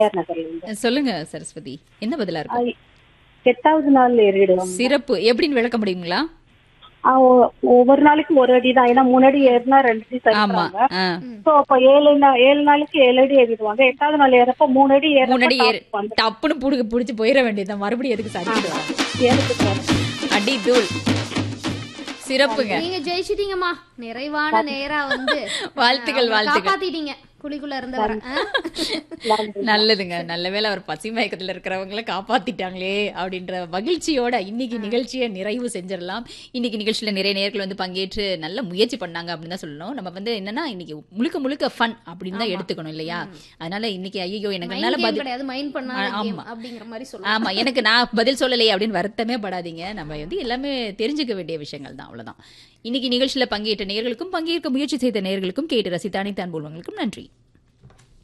பெரியார் நகர்ல இருந்து சொல்லுங்க சரஸ்வதி என்ன பதிலா இருக்கும் ஆ, எட்டாவது நாள் ஏறிடுவாங்க சிறப்பு எப்படின்னு விளக்க முடியுங்களா ஆ, ஒ- ஒவ்வொரு நாளைக்கு ஒரு அடி தான் ஏன்னா முன்னாடி ஏறினா ரெண்டு அடி ஆமா சரிப்பாங்க ஆ. சோ அப்ப ஏழு நா- ஏழு நாளைக்கு ஏழு அடி ஏறிடுவாங்க எட்டாவது நாள் ஏறப்ப மூணு அடி ஏறப்ப முன்னாடி ஏறு top வந்து டப்புன்னு புடுங்க புடிச்சு போயிட வேண்டியதுதான் மறுபடியும் எதுக்கு சரிக்கிட்டு வர ஏறிட்டு போறோம். அடி தூள் சிறப்புங்க நீங்க ஜெயிச்சிட்டீங்கம்மா நிறைவான நேரா வந்து வாழ்த்துக்கள், அவரை வாழ்த்துக்கள். காப்பாத்திட்டீங்க குழிக்குள்ள இருந்தவர நன்றி. நல்லதுங்க நல்ல வேளை அவர் பசி மயக்கத்துல இருக்கிறவங்கள காப்பாத்திட்டாங்களே அப்படின்ற மகிழ்ச்சியோட இன்னைக்கு நிகழ்ச்சியை நிறைவு செஞ்சிடலாம் இன்னைக்கு நிகழ்ச்சியில நிறைய நேர்கள் வந்து பங்கேற்று நல்ல முயற்சி பண்ணாங்க அப்படின்னு தான் சொல்லணும் நம்ம வந்து என்னன்னா இன்னைக்கு முழுக்க முழுக்க ஃபன் அப்படின்னு தான் எடுத்துக்கணும் இல்லையா அதனால இன்னைக்கு ஐயோ எனக்கு என்னால மைண்ட் பதில் கிடையாது மைண்ட் பண்ணாத ஆ, game ஆமா. அப்படிங்கிற மாதிரி சொல்லுவாங்க ஆமா எனக்கு நான் பதில் சொல்லலையே அப்படின்னு வருத்தமே படாதீங்க நம்ம வந்து எல்லாமே தெரிஞ்சுக்க வேண்டிய விஷயங்கள் தான் அவ்வளவுதான் இன்னைக்கு நிகழ்ச்சியில பங்கேற்ற நேயர்களுக்கும் பங்கேற்க முயற்சி செய்த நேயர்களுக்கும் கேட்டு ரசித்த அனைத்து அன்புள்ளவங்களுக்கும் நன்றி